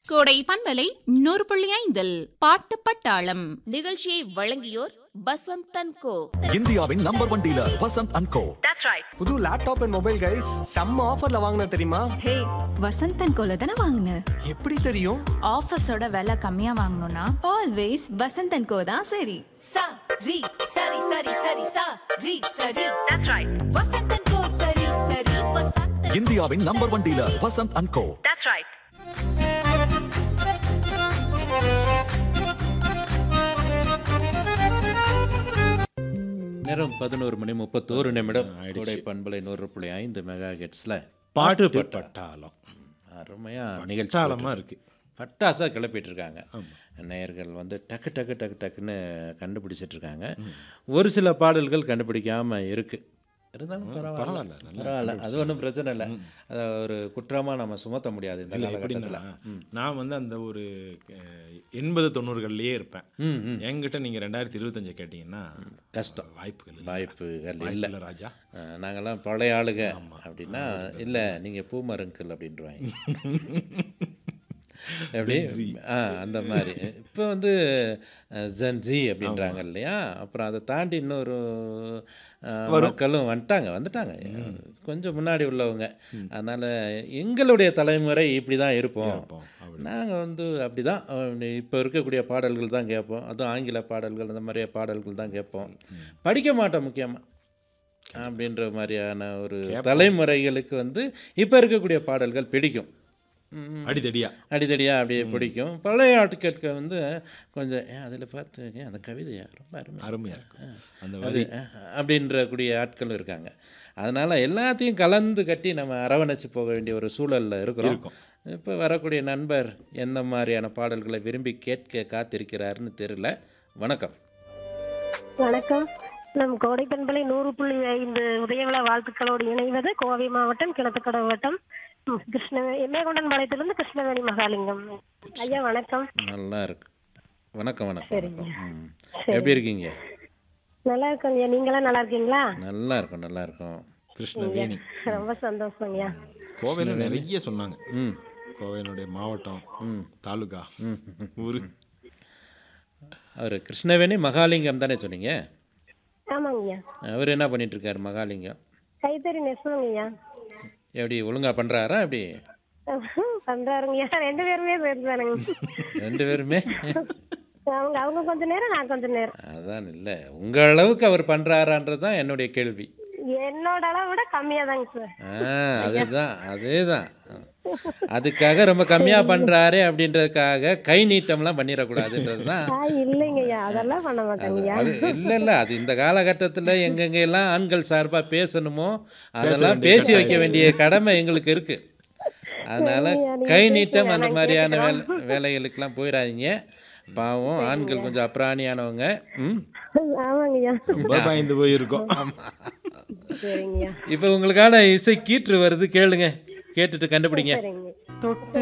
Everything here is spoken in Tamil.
கோடை பண்பலை நூறு புள்ளி ஐந்தில் பாட்டு பட்டாளம் நிகழ்ச்சியை வழங்கியோர் வசந்தன் கோ இந்தியாவின் number one dealer Vasanth and co புது லேப்டாப் அண்ட் மொபைல் கைஸ் செம்ம ஆஃபர்ல வாங்கின தெரியுமா ஹே வசந்தன் கோல தானே வாங்கின எப்படி தெரியும் ஆஃபீஸோட விலை கம்மியா வாங்கணும்னா ஆல்வேஸ் வசந்தன் கோ தான் சரி sa ri sari sari sari sa ri sari that's right vasantan ko sari sari vasantan இந்தியாவின் number one dealer Vasanth and co that's right நேரம் பதினோரு மணி முப்பத்தோரு நிமிடம் கோடை பண்பலை நூறு புள்ளி ஐந்து மெகா ஹெட்ஸில் பாட்டு பாட்டு பட்டாளம் அருமையாக நிகழ்ச்சி பட்டாளமாக இருக்கு பட்டாசாக கிளப்பிட்டு இருக்காங்க நேயர்கள் வந்து டக்கு டக்கு டக்கு டக்குன்னு கண்டுபிடிச்சிட்டு இருக்காங்க ஒரு சில பாடல்கள் கண்டுபிடிக்காம இருக்கு இருந்தாலும் பரவாயில்ல பரவாயில்ல அது ஒன்றும் பிரச்சனை இல்லை அதை ஒரு குற்றமாக நம்ம சுமத்த முடியாது இந்த இல்லை காலகட்டத்தில் எப்படின்னா நான் வந்து அந்த ஒரு அஹ், எண்பது தொண்ணூறுகள்லயே இருப்பேன் என்கிட்ட நீங்க ரெண்டாயிரத்தி இருபத்தஞ்சு கேட்டீங்கன்னா கஷ்டம் வாய்ப்புகள் இல்லை. வாய்ப்புகள் வாய்ப்பு இல்லை இல்லை ராஜா அஹ், நாங்கெல்லாம் பழைய ஆளுங்க அப்படின்னா இல்லை நீங்கள் பூமருங்கல் அப்படின்றாங்க எப்படி ஆ அந்த மாதிரி இப்போ வந்து ஜன்ஜி அப்படின்றாங்க இல்லையா அப்புறம் அதை தாண்டி இன்னொரு அஹ், மக்களும் வந்துட்டாங்க வந்துட்டாங்க கொஞ்சம் முன்னாடி உள்ளவங்க அதனால் எங்களுடைய தலைமுறை இப்படி தான் இருப்போம் நாங்கள் வந்து அப்படி தான் இப்போ இருக்கக்கூடிய பாடல்கள் தான் கேட்போம் அதுவும் ஆங்கில பாடல்கள் அந்த மாதிரியே பாடல்கள் தான் கேட்போம் படிக்க மாட்டோம் முக்கியமாக அப்படின்ற மாதிரியான ஒரு தலைமுறைகளுக்கு வந்து இப்போ இருக்கக்கூடிய பாடல்கள் பிடிக்கும் ம், அடிதடியா அடிதடியாக அப்படியே பிடிக்கும் பழைய ஆட்களுக்கு வந்து கொஞ்சம் ஏன் அதில் பார்த்து ஏன் அந்த கவிதையா ரொம்ப அருமை அருமையா இருக்கும் அந்த அது அஹ், அப்படின்ற கூடிய ஆட்களும் இருக்காங்க அதனால் எல்லாத்தையும் கலந்து கட்டி நம்ம அரவணைச்சு போக வேண்டிய ஒரு சூழலில் இருக்கிறோம் இப்போ வரக்கூடிய நண்பர் எந்த மாதிரியான பாடல்களை விரும்பி கேட்க காத்திருக்கிறாருன்னு தெரியல வணக்கம் வணக்கம் நம் கோடை பண்பலை நூறு புள்ளி ஐந்து உதயவிழா வாழ்த்துக்களோடு இணைவது கோவை மாவட்டம் கிணத்துக்கடவு வட்டம் ம், கிருஷ்ண மேகொண்டன் பாளையத்திலிருந்து கிருஷ்ணவேணி மகாலிங்கம் ஐயா வணக்கம் நல்லா இருக்கு வணக்கம் வணக்கம் வணக்கம் ம். எப்படி இருக்கீங்க நல்லா இருக்கோம் ஐயா நீங்களாம் நல்லா இருக்கீங்களா நல்லா இருக்கும் நல்லா இருக்கும் கிருஷ்ணவேணி ரொம்ப சந்தோஷம் ஐயா கோவையில் நிறைய சொன்னாங்க ம் கோவையினுடைய மாவட்டம் தாலுகா ஊரு அவர் கிருஷ்ணவேணி மகாலிங்கம் தானே சொன்னீங்க ஆமாங்க ஐயா அவர் என்ன பண்ணிட்டு இருக்காரு மகாலிங்கம் கைத்தறி நெசவங்க ஐயா எப்படி ஒழுங்கா பண்றாரா எப்படி பண்றாருங்க ஐயா ரெண்டு பேருமே சேர்ந்தானுங்க ரெண்டு பேருமே அவங்க அவங்க கொஞ்ச நேரம் நான் கொஞ்ச நேரம் அதான் இல்லை உங்க அளவுக்கு அவர் பண்றாரான்றது தான் என்னுடைய கேள்வி என்னோட அளவை விட கம்மியா தாங்க சார் ஆ அதுதான் அதேதான் அதுக்காக ரொம்ப கம்மியா பண்றாரே அப்படின்றதுக்காக கை நீட்டம்லாம் பண்ணிடக்கூடாதுன்றது தான் ஆ, இல்லைங்க ஐயா அதெல்லாம் பண்ண மாட்டாங்க ஐயா அது இல்லை இல்லை அது இந்த காலகட்டத்தில் எங்கெங்க எல்லாம் ஆண்கள் சார்பாக பேசணுமோ அதெல்லாம் பேசி வைக்க வேண்டிய கடமை எங்களுக்கு இருக்கு அதனால கை நீட்டம் அந்த மாதிரியான வேலை வேலைகளுக்கெல்லாம் போயிடாதீங்க பாவம் ஆண்கள் கொஞ்சம் அப்ராணியானவங்க ம் ஆமாங்க ஐயா ரொம்ப பயந்து போயிருக்கோம் சரிங்க ஐயா இப்போ உங்களுக்கான இசை கீற்று வருது கேளுங்க கேட்டுட்டு கண்டுபிடிங்க சரிங்க தொட்டு